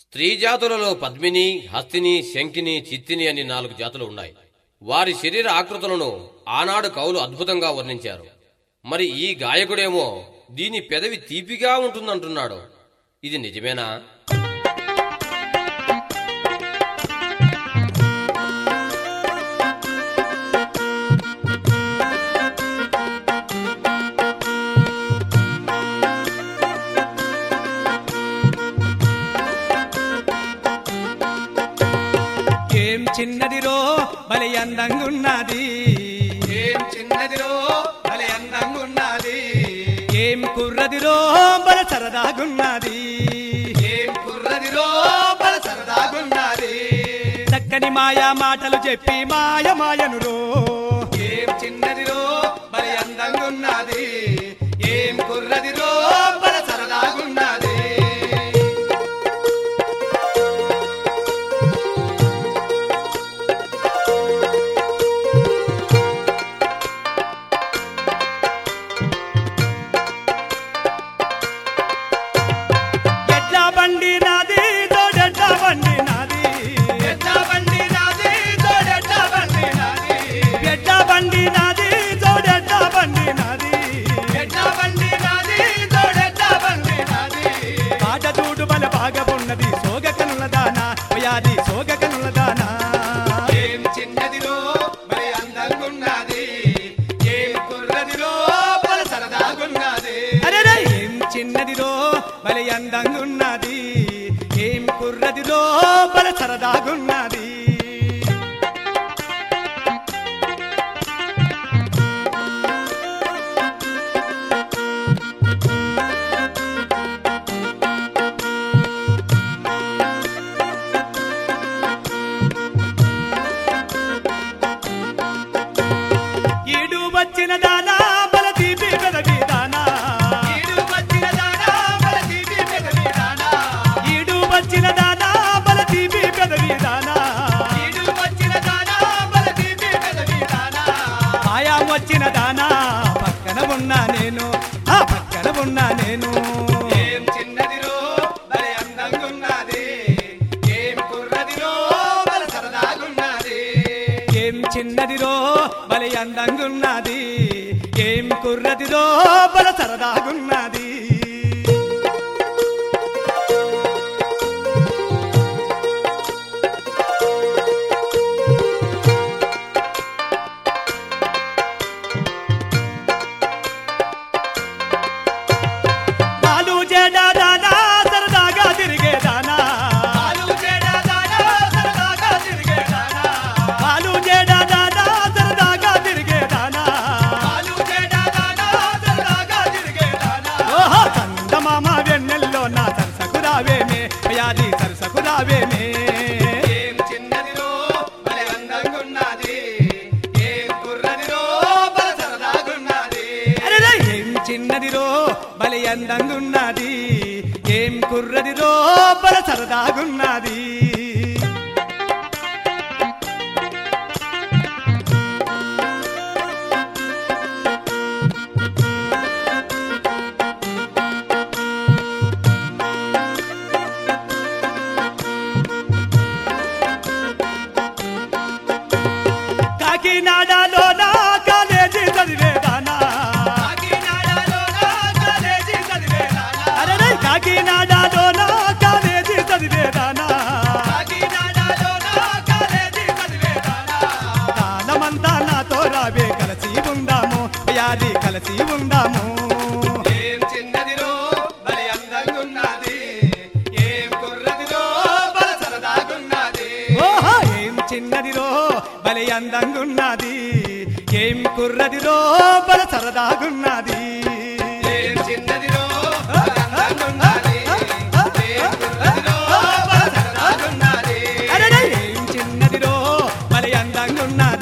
స్త్రీ జాతులలో పద్మిని హస్తిని శంకిని చిత్తిని అని నాలుగు జాతులు ఉన్నాయి వారి శరీర ఆకృతులను ఆనాడు కవులు అద్భుతంగా వర్ణించారు మరి ఈ గాయకుడేమో దీని పెదవి తీపిగా ఉంటుందంటున్నాడు ఇది నిజమేనా ఏం చిన్నదిరో బలి అందంగున్నది ఏం చిన్నదిరో భలే అందంగున్నది ఏం కుర్రదిరో బల సరదాగున్నది ఏం కుర్రదిరో బల సరదాగున్నది చక్కని మాయా మాటలు చెప్పి మాయ మాయనురో ఏం చిన్నదిరో భలే అందంగున్నది ఏం కుర్రదిరో బల సరదాగున్నది ఎడ్ల బండి నాది తోడెడ్ల బండి నాది ఎడ్ల బండి నాది తోడెడ్ల బండి నాది ఎడ్ల బండి నాది తోడెడ్ల బండి నాది ఎడ్ల బండి నాది తోడెడ్ల బండి నాది పాట చూడు బల బాగబున్నది సోగ కనుల దానా వ్యాధి సోగ కనుల దానా ఏం చిన్నదిరో భలే అందంగున్నది ఏం కుర్రదిరో బల సరదాగున్నది అరెరే ఏం చిన్నదిరో బలి అందంగున్నది ఏం కుర్రదిరో బల సరదాగున్నది ఈడు వచ్చిన దానా బల తీపి పెదవి దానా ఈడు వచ్చిన దానా బల తీపి పెదవి దానా ఈడు వచ్చిన దానా బల తీపి పెదవి దానా ఈడు వచ్చిన దానా బల తీపి పెదవి దానా ఆయా వచ్చిన దానా పక్కన ఉన్నా నేను ఆ పక్కన ఉన్నా నేను ఏం చిన్నదిరో భలే అందంగున్నది ఏం కుర్రదిరో బల సరదాగున్నది ఏం చిన్నదిరో బలి అందంగున్నది ఏం కుర్రదిరో బల సరదాగున్నది నాలు జడా దానా సరదాగా తిరిగే దానా ఆలు చెడ దానా సరదాగా తిరిగే దానా నాలు జడా దానా సరదాగా తిరిగే దానా ఆలు చెడ దానా సరదాగా తిరిగే దానా ఓహో చందమామ వెన్నెల్లో నా సరసకు రావేమే వ్యాధి సరసకు రావేమే ఏం చిన్నదిరో భలే అందంగున్నది ఏం కుర్రదిరో బల సరదాగున్నది అరెరే, ఏం చిన్నదిరో బలి అందంగున్నది ఏం కుర్రదిరో బల సరదాగున్నది కాకినాడలో నా కాలేజీ చదివేదానా కాకినాడలో నా కాలేజీ చదివేదానా అరే కాకినాడలో నా కాలేజీ చదివేదానా కాకినాడలో నా కాలేజీ చదివేదానా కాలమంతా నాతో రావే కలిసి ఉందాము వ్యాధి కలిసి ఉందాము ఏం చిన్నదిరో భలే అందంగున్నది ఏం కుర్రదిరో బల సరదాగున్నది ఓహో ఏం చిన్నదిరో బలి అందంగున్నది ఏం కుర్రదిరో బల సరదాగున్నది ఏం చిన్నదిరో బల అందంగున్నది ఏం కుర్రదిరో బల సరదాగున్నది అరే ఏం చిన్నదిరో బలి అందంగున్నది